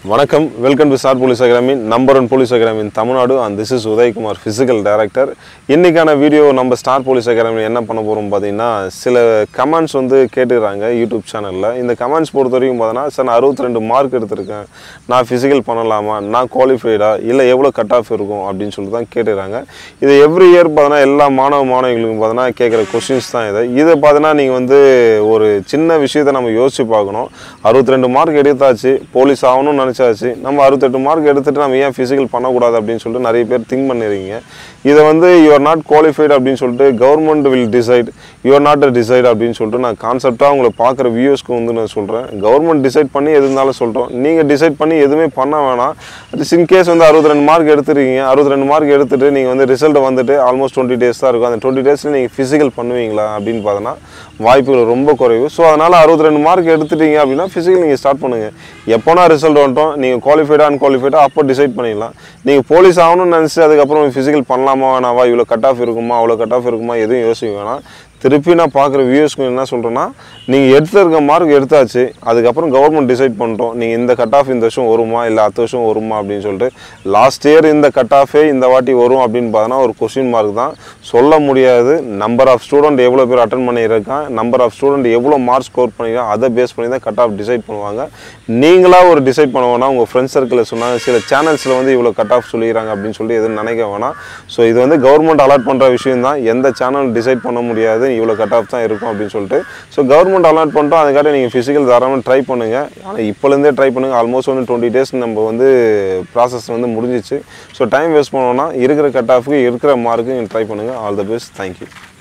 வணக்கம் welcome to star police academy number one police academy in Tamil Nadu and this is Udayakumar physical director இன்னைக்கான video நம்ம star police academy என்ன பண்ண போகிறோம் பார்த்தீங்கன்னா சில கமெண்ட்ஸ் வந்து கேட்டுக்கிறாங்க யூடியூப் சேனலில் இந்த கமெண்ட்ஸ் பொறுத்த வரைக்கும் பார்த்தீங்கன்னா சார் நான் அறுபத்தி ரெண்டு மார்க் எடுத்திருக்கேன் நான் ஃபிசிக்கல் பண்ணலாமா நான் குவாலிஃபைடா இல்லை எவ்வளோ கட் ஆஃப் இருக்கும் அப்படின்னு சொல்லிட்டு தான் கேட்டுக்கிறாங்க இது எவ்ரி இயர் பார்த்தீங்கன்னா எல்லா மாணவ மாணவிகளுக்கும் பார்த்தீங்கன்னா கேட்குற கொஸ்டின்ஸ் தான் இது இது பார்த்தீங்கன்னா நீங்கள் வந்து ஒரு சின்ன விஷயத்தை நம்ம யோசிச்சு பார்க்கணும் அறுபத்தி ரெண்டு மார்க் எடுத்தாச்சு போலீஸ் ஆகணும்னு நினச்சாச்சு நம்ம அறுபத்தெட்டு மார்க் எடுத்துட்டு நம்ம ஏன் ஃபிசிக்கல் பண்ணக்கூடாது அப்படின்னு சொல்லிட்டு நிறைய பேர் திங்க் பண்ணிருக்கீங்க இதை வந்து யூஆர் நாட் குவாலிஃபைடு அப்படின்னு சொல்லிட்டு government will decide you're not decide அப்படின்னு சொல்லிட்டு நான் கான்செப்டாக உங்களை பார்க்குற வியூஸ்க்கு வந்து நான் சொல்கிறேன் கவர்மெண்ட் டிசைட் பண்ணி எது இருந்தாலும் சொல்கிறோம் நீங்கள் டிசைட் பண்ணி எதுவுமே பண்ண வேணாம் இன்கேஸ் வந்து அறுபத்தி ரெண்டு மார்க் எடுத்துருக்கீங்க அறுபத்தி ரெண்டு மார்க் எடுத்துட்டு நீங்கள் வந்து ரிசல்ட் வந்துட்டு ஆல்மோஸ்ட் டுவெண்ட்டி டேஸ் தான் இருக்கும் அந்த டுவெண்ட்டி டேஸில் நீங்கள் ஃபிசிக்கல் பண்ணுவீங்களா அப்படின்னு பார்த்தோன்னா வாய்ப்புகள் ரொம்ப குறைவு ஸோ அதனால் அறுபத்தி ரெண்டு மார்க் எடுத்துட்டீங்க அப்படின்னா ஃபிசிக்கல் நீங்கள் ஸ்டார்ட் பண்ணுங்கள் எப்போனா ரிசல்ட் வந்துட்டோம் நீங்கள் குவாலிஃபைடா அன்குவாலிஃபைடா அப்போ டிசைட் பண்ணிடலாம் நீங்கள் போலீஸ் ஆகணும்னு நினச்சி அதுக்கப்புறம் ஃபிசிக்கல் பண்ணலாமா வேணாவா இவ்வளோ கட் ஆஃப் இருக்குமா அவ்வளோ கட் ஆஃப் இருக்குமா எதுவும் யோசிக்க வேணாம் திருப்பி நான் பார்க்குற வியூஸ்க்கு என்ன சொல்கிறேன்னா நீங்கள் எடுத்திருக்க மார்க் எடுத்தாச்சு அதுக்கப்புறம் கவர்மெண்ட் டிசைட் பண்ணிட்டோம் நீங்கள் இந்த கட் ஆஃப் இந்த வருஷம் வருமா இல்லை அடுத்த வருஷம் வருமா அப்படின்னு சொல்லிட்டு லாஸ்ட் இயர் இந்த கட் ஆஃபே இந்த வாட்டி வரும் அப்படின்னு பார்த்தோன்னா ஒரு கொஸ்டின் மார்க் தான் சொல்ல முடியாது நம்பர் ஆஃப் ஸ்டூடெண்ட் எவ்வளோ பேர் அட்டன் பண்ணியிருக்கான் நம்பர் ஆஃப் ஸ்டூடெண்ட் எவ்வளோ மார்க் ஸ்கோர் பண்ணியிருக்கான் அதை பேஸ் பண்ணி தான் கட் ஆஃப் டிசைட் பண்ணுவாங்க நீங்களாக ஒரு டிசைட் பண்ண வேணாம் உங்கள் ஃப்ரெண்ட்ஸ் சர்க்கிளில் சொன்னாங்க சில சேனல்ஸில் வந்து இவ்வளோ கட் ஆஃப் சொல்லிக்கிறாங்க அப்படின்னு சொல்லி எதுவும் நினைக்க வேணாம் ஸோ இது வந்து கவர்மெண்ட் அலாட் பண்ணுற விஷயம் தான் எந்த சேனல் டிசைட் பண்ண முடியாது இவ்வளோ கட் ஆஃப் தான் இருக்கும் அப்படின்னு சொல்லிட்டு ஸோ கவர்மெண்ட் அலாட் பண்ணிட்டோம் அதுக்காக நீங்கள் ஃபிசிக்கல் தாராளமாக ட்ரை பண்ணுங்கள் ஆனால் இப்போலேருந்தே ட்ரை பண்ணுங்கள் ஆல்மோஸ்ட் வந்து டுவெண்ட்டி டேஸ் நம்ம வந்து ப்ராசஸ் வந்து முடிஞ்சிச்சு ஸோ டைம் வேஸ்ட் பண்ணோன்னா இருக்கிற கட் ஆஃப்க்கு இருக்கிற மார்க்கு நீங்கள் ட்ரை பண்ணுங்கள் ஆல் த பெஸ்ட் தேங்க்யூ